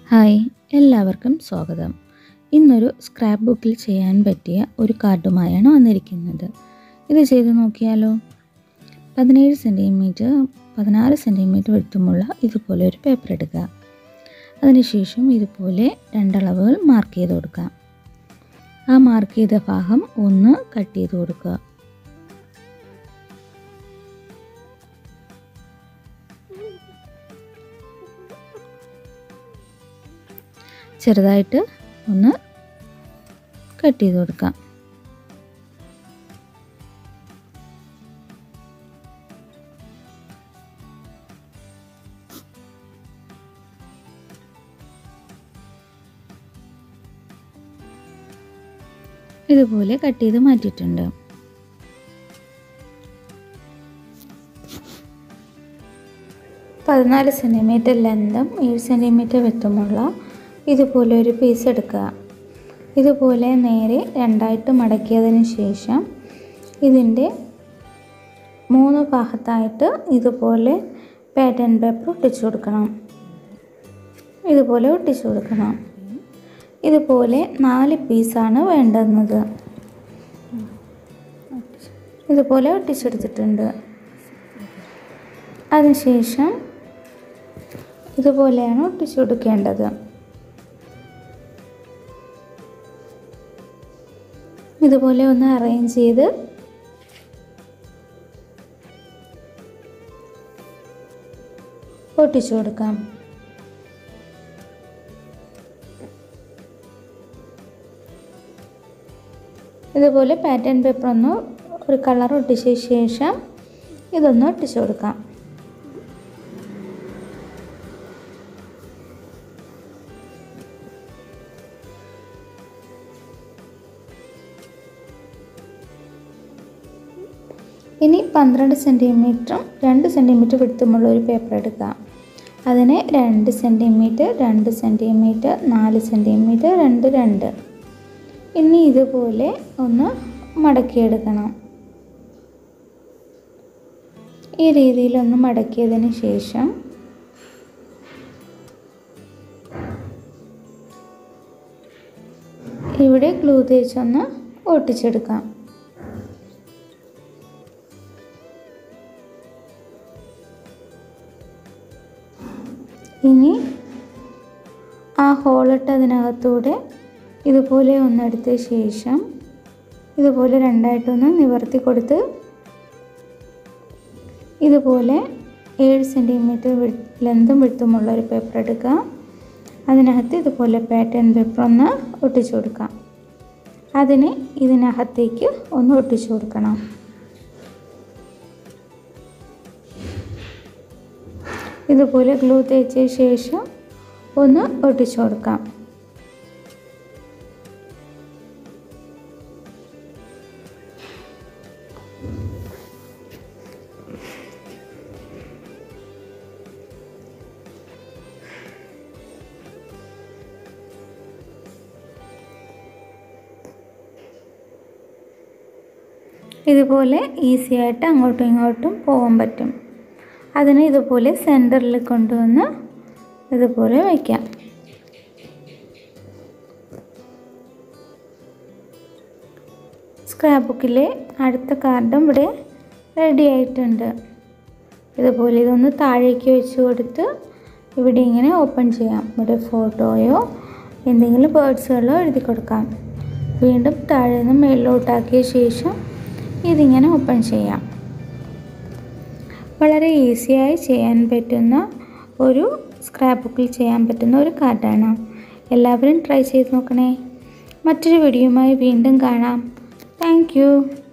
hi എല്ലാവർക്കും സ്വാഗതം ഇന്നൊരു സ്ക്രാപ്പ് ബുക്കിൽ ചെയ്യാൻ പറ്റിയ ഒരു കാർഡുമായാണ് വന്നിരിക്കുന്നത് ഇത് ചെയ്ത് നോക്കിയാലോ പതിനേഴ് സെൻറ്റിമീറ്റർ പതിനാറ് സെൻറ്റിമീറ്റർ വലുപ്പമുള്ള ഇതുപോലെ ഒരു പേപ്പർ എടുക്കുക അതിനുശേഷം ഇതുപോലെ രണ്ടളവുകൾ മാർക്ക് ചെയ്ത് കൊടുക്കാം ആ മാർക്ക് ചെയ്ത ഭാഗം ഒന്ന് കട്ട് ചെയ്ത് കൊടുക്കുക ചെറുതായിട്ട് ഒന്ന് കട്ട് ചെയ്ത് കൊടുക്കാം ഇതുപോലെ കട്ട് ചെയ്ത് മാറ്റിയിട്ടുണ്ട് പതിനാല് സെൻറ്റിമീറ്റർ ലെന്തും ഏഴ് സെൻറ്റിമീറ്റർ വിത്തുമുള്ള ഇതുപോലെ ഒരു പീസ് എടുക്കുക ഇതുപോലെ നേരെ രണ്ടായിട്ട് മടക്കിയതിന് ശേഷം ഇതിൻ്റെ മൂന്ന് ഭാഗത്തായിട്ട് ഇതുപോലെ പാറ്റേൺ പേപ്പർ ഒട്ടിച്ചു കൊടുക്കണം ഇതുപോലെ ഒട്ടിച്ചു കൊടുക്കണം ഇതുപോലെ നാല് പീസാണ് വേണ്ടുന്നത് ഇതുപോലെ ഒട്ടിച്ചെടുത്തിട്ടുണ്ട് അതിനുശേഷം ഇതുപോലെയാണ് ഒട്ടിച്ചു കൊടുക്കേണ്ടത് ഇതുപോലെ ഒന്ന് അറേഞ്ച് ചെയ്ത് ഒട്ടിച്ചു കൊടുക്കാം ഇതുപോലെ പാറ്റേൺ പേപ്പർ ഒന്ന് ഒരു കളർ ഒട്ടിച്ച ശേഷം ഇതൊന്ന് ഒട്ടിച്ചു കൊടുക്കാം ഇനി പന്ത്രണ്ട് സെൻറ്റിമീറ്ററും രണ്ട് സെൻറ്റിമീറ്റർ വിടുത്തുമുള്ള ഒരു പേപ്പർ എടുക്കാം അതിന് രണ്ട് സെൻറ്റിമീറ്റർ രണ്ട് സെൻറ്റിമീറ്റർ നാല് സെൻറ്റിമീറ്റർ രണ്ട് രണ്ട് ഇനി ഇതുപോലെ ഒന്ന് മടക്കിയെടുക്കണം ഈ രീതിയിലൊന്ന് മടക്കിയതിന് ശേഷം ഇവിടെ ഗ്ലൂ തേച്ചൊന്ന് ഒട്ടിച്ചെടുക്കാം ഇനി ആ ഹോളിട്ടതിനകത്തൂടെ ഇതുപോലെ ഒന്നെടുത്ത ശേഷം ഇതുപോലെ രണ്ടായിട്ടൊന്ന് നിവർത്തി കൊടുത്ത് ഇതുപോലെ ഏഴ് സെൻറ്റിമീറ്റർ ലെന്തും വിടുത്തുമുള്ള ഒരു പേപ്പർ എടുക്കുക അതിനകത്ത് ഇതുപോലെ പാറ്റേൺ പേപ്പർ ഒന്ന് ഒട്ടിച്ചു കൊടുക്കാം അതിന് ഇതിനകത്തേക്ക് ഒന്ന് ഒട്ടിച്ചു കൊടുക്കണം ഇതുപോലെ ഗ്ലൂ തേച്ച ശേഷം ഒന്ന് ഒട്ടിച്ചു കൊടുക്കാം ഇതുപോലെ ഈസി ആയിട്ട് അങ്ങോട്ടും ഇങ്ങോട്ടും പോകാൻ പറ്റും അതിന് ഇതുപോലെ സെൻറ്ററിൽ കൊണ്ടുവന്ന് ഇതുപോലെ വയ്ക്കാം സ്ക്രാപ്പ് ബുക്കിലെ അടുത്ത കാർഡും ഇവിടെ റെഡി ആയിട്ടുണ്ട് ഇതുപോലെ ഇതൊന്ന് താഴേക്ക് വെച്ച് കൊടുത്ത് ഇവിടെ ഇങ്ങനെ ഓപ്പൺ ചെയ്യാം ഇവിടെ ഫോട്ടോയോ എന്തെങ്കിലും ബേർഡ്സുകളോ എഴുതി കൊടുക്കാം വീണ്ടും താഴെ നിന്ന് മേളിലോട്ടാക്കിയ ശേഷം ഇതിങ്ങനെ ഓപ്പൺ ചെയ്യാം വളരെ ഈസിയായി ചെയ്യാൻ പറ്റുന്ന ഒരു സ്ക്രാപ്പ് ബുക്കിൽ ചെയ്യാൻ പറ്റുന്ന ഒരു കാർഡാണ് എല്ലാവരും ട്രൈ ചെയ്ത് നോക്കണേ മറ്റൊരു വീഡിയോയുമായി വീണ്ടും കാണാം താങ്ക്